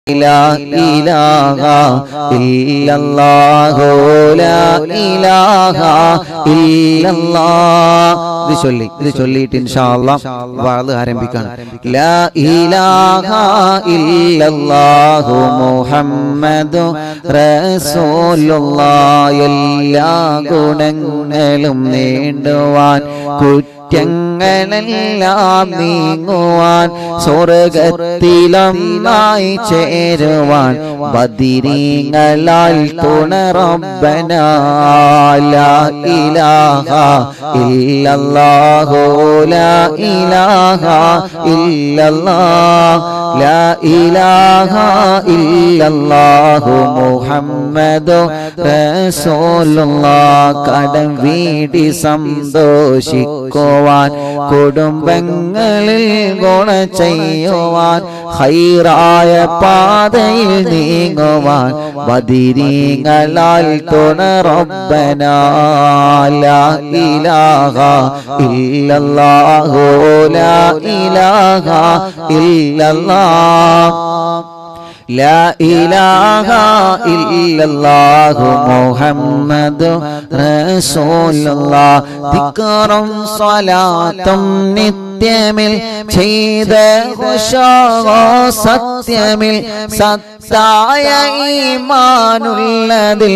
لا إله إلا الله لا إله إلا الله ഇത് ചൊല്ലി ഇത് ചൊല്ലിയിട്ട് ഇൻഷാല്ല വാള് ആരംഭിക്കാണ് ലാ ഇലാഹ ഇല്ലല്ലാഹു മുഹമ്മദു റസൂലുള്ളാഹ് എല്ലാ ഗുണങ്ങളും നേടുവാൻ കുറ്റങ്ങളെല്ലാം നീങ്ങുവാൻ സ്വർഗത്തിലൊന്നായി ചേരുവാൻ ബദിരീങ്ങളാൽ തുണറബന ലാ ഇലാഹ ഇല്ലല്ലാഹു ലാ ഇലാഹ ഇല്ലല്ലാഹ് ലാ ഇലാഹ ഇല്ലല്ലാഹു മുഹമ്മദു റസൂലുള്ളാഹ് കടം വീടി സന്തോഷിക്കുവാൻ കുടുംബങ്ങളിൽ ഗുണ ചെയ്യുവാൻ ഹൈറായ പാതയിൽ നീങ്ങുവാൻ ബദിരീങ്ങളാൽ തുണറബന ലാ ഇലാഹ ഇല്ലല്ലാഹു ലാ ഇലാഹ ഇല്ലല്ലാഹ് لا إله إلا الله محمد رسول الله ذكر صلاة നിത്യമിൽ ചെയ്ത ഹുഷാവോ സത്യമിൽ സത്തായ ഈമാനുള്ളതിൽ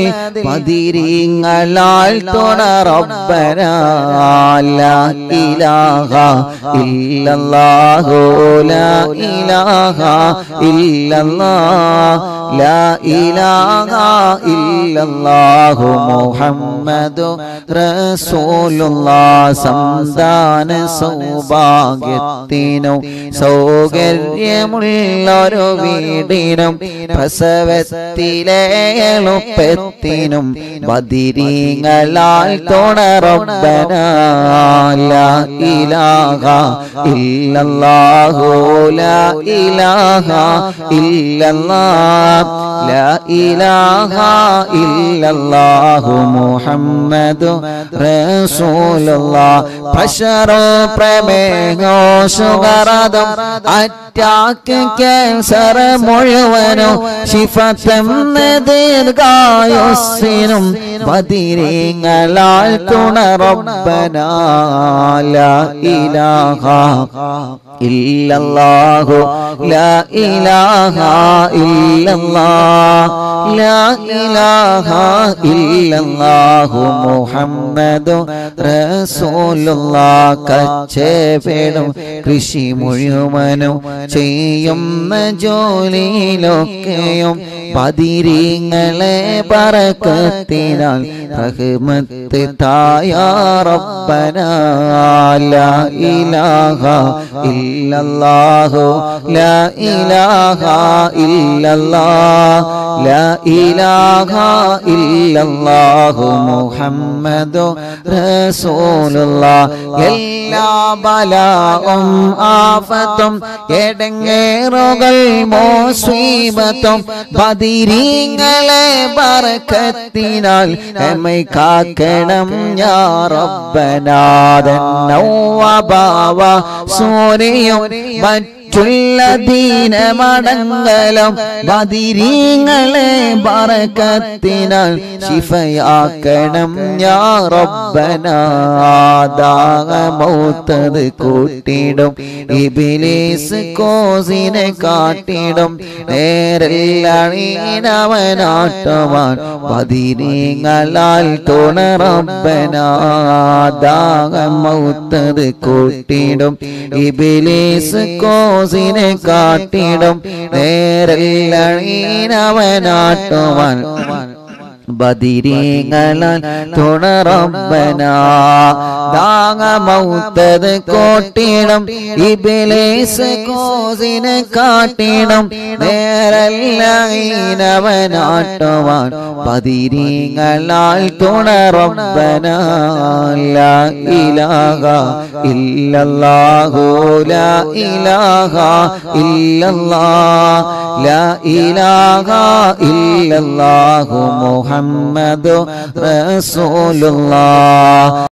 പതിരീങ്ങളാൽ തുണറബന ലാ ഇലാഹ ഇല്ലല്ലാഹു ലാ ഇലാഹ ഇല്ലല്ലാഹ് ലാ ഇലാഹ ഇല്ലല്ലാഹു മുഹമ്മദു റസൂലുള്ളാഹ് സംദാന സൗഭാഗ്യത്തിനും സൗകര്യമുള്ളൊരു വീടിനും പ്രസവത്തിലെ എളുപ്പത്തിനും ബദിരീങ്ങളാൽ തുണറബന ലാ ഇലാഹ ഇല്ലല്ലാഹു ലാ ഇലാഹ ഇല്ലല്ലാഹ് ലാ ഇലാഹ ഇല്ലല്ലാഹു മുഹമ്മദു റസൂലുള്ളാഹ് പ്രഷർ പ്രമേഹോ ഷുഗറതും അറ്റാക്ക് ക്യാൻസർ മുഴുവനും ശിഫത്തെന്ന ദീർഘായുസ്സിനും ബദിരീങ്ങളാൽ തുണറബന ലാ ഇലാഹ ഇല്ലല്ലാഹു ലാ ഇലാഹ ഇല്ലല്ലാഹ് ലാ ഇലാഹ ഇല്ലല്ലാഹു മുഹമ്മദു റസൂലുള്ളാഹ് കച്ചവടം കൃഷി മുഴുവനും ചെയ്യുന്ന ജോലിയിലൊക്കെയും പതിരീങ്ങളെ പറക്കത്തിനാൽ റഹ്മത്ത് തായ റബ്ബന ലാ ഇലാഹ ഇല്ലല്ലാഹു ലാ ഇലാഹ ഇല്ലല്ലാഹ് ലാ ഇലാഹ ഇല്ലല്ലാഹു മുഹമ്മദു റസൂലുള്ളാഹ് എല്ലാ ബലാവും ആഫത്തും എടങ്ങേറുകൾ മോസീബത്തും ബദിരീങ്ങളെ ബർക്കത്തിനാൽ എമ്മை കാക്കണം യാ റബ്ബനാദൻ നൗവബാവ സൂര്യയും മറ്റുള്ള ദീനമടങ്ങലും ബദിരീങ്ങളെ ബറക്കത്തിനാൽ ശിഫയാക്കണം യാ റബ്ബനാദാമൗത്തത് കൂട്ടിടും ഇബിലീസ് കോസിനെ കാട്ടിടും നേരല്ലീനവനാട്ടുവാൻ ബദിരീങ്ങളാൽ തുണറബ്ബനാദാമൗത്തത് കൂട്ടിടും ഇബിലീസ് കോസിനെ കാട്ടിടും നേരല്ലീനവനാട്ടുവാൻ ബദിരീങ്ങളാൽ തുണറബന ദാങ്ങമൗത്തത് കോട്ടിടം ഇബിലേസ് കോസിനെ കാട്ടിടം നേരല്ലവനാട്ടുവാൻ ബദിരീങ്ങളാൽ തുണറബന ലാ ഇലാഹ ഇല്ലല്ലാഹു ലാ ഇലാഹ ഇല്ലല്ലാഹ് ലാ ഇലാഹ ഇല്ലല്ലാഹു മുഹമ്മദു റസൂലുള്ളാഹ്